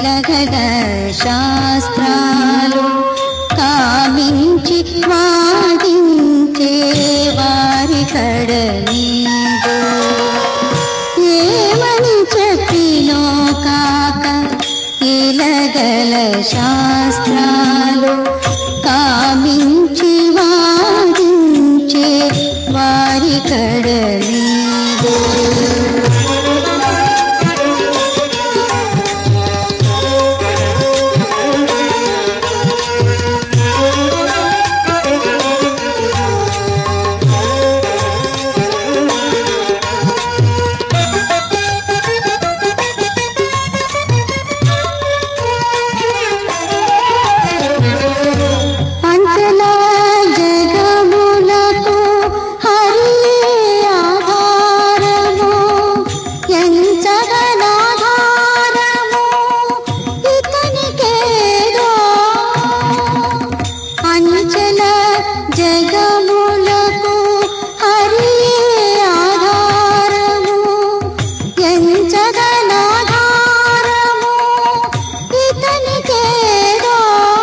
ఇలగల శాస్త్రాలు కామించి వాదించే వారి కడ నీవు ఏమని చెప్పినో కాక ఇలగల శాస్త్రాలు కామించి వాదించే వారి కడ నీవు పంచల జగములకు హరియే ఆధారము ఎంచగనాధారము ఇతనికేదో అంచల జగములకు హరియే ఆధారము ఎంచగనాధారము ఇతనికేదో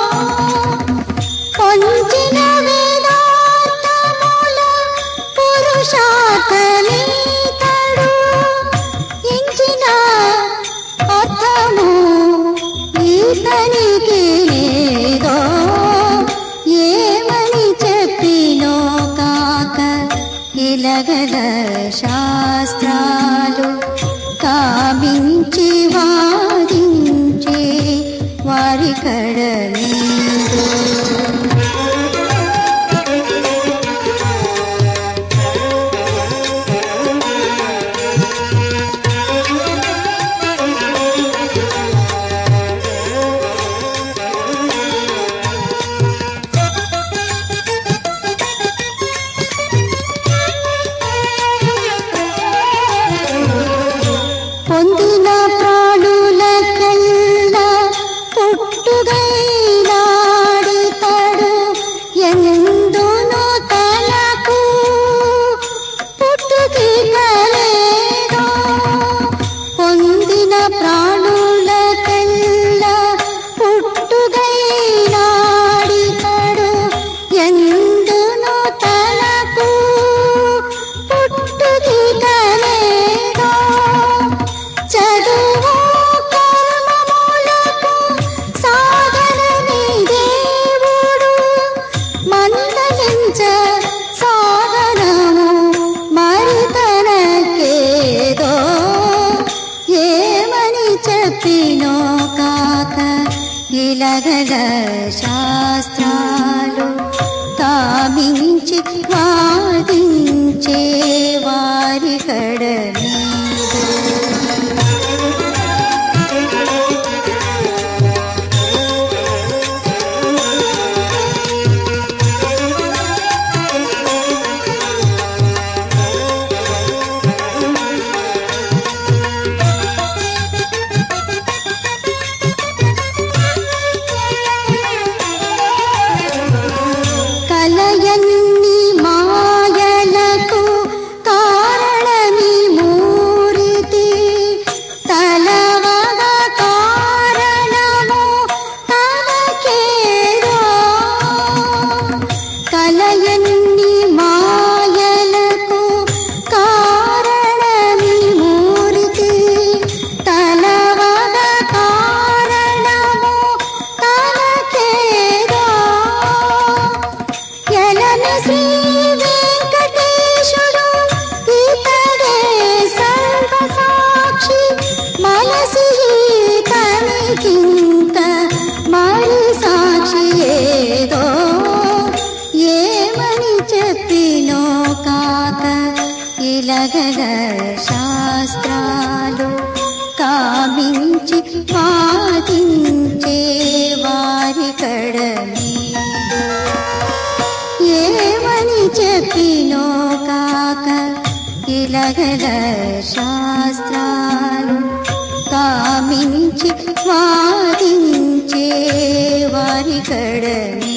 పొంచిన వేదాంతముల పురుషార్థనీతడు ఇంచిన అర్థము ఈతనికి లేదో ఏమని చెప్పినో కాక ఇలగల శాస్త్రాలు కామించి వాదించే వారి కడలేదు పొందిన ప్రాణుల కల్లా పుట్టుగైనాడితడు ఎందును తలకు పుట్టుకి కలేదో పొందిన ప్రాణుల కల్లా పుట్టుగైనాడితడు ఎందును తలకు పుట్టుకి కలేదో చదువు కర్మములకు సాధనని దేవుడు మందలించ సాధనము మరి తనకేదో ఏమని చెప్పినో కాక ఇలగల శాస్త్రాలు కామించి వాదించే వారి కడని కలయన్ని మాయలకు కారణమి మూరితి తలవగ కారణము తనకేదో కలయన్ని మాయలకు కారణమి మూరితి తలవగ కారణము తనకేదో ఎలని శ్రీ వెంకటేశుడు ఇతడే సర్వసాక్షి మనసి తనకింత మరి సాక్షి ఏదో ఏమని చెప్పినో కాక ఇలగల శాస్త్రాలు కామించి వాదించే వారి కడని ఏమని చెప్పినో కాక ఇలగల శాస్త్రాలు కామించి వాదించే వారి కడని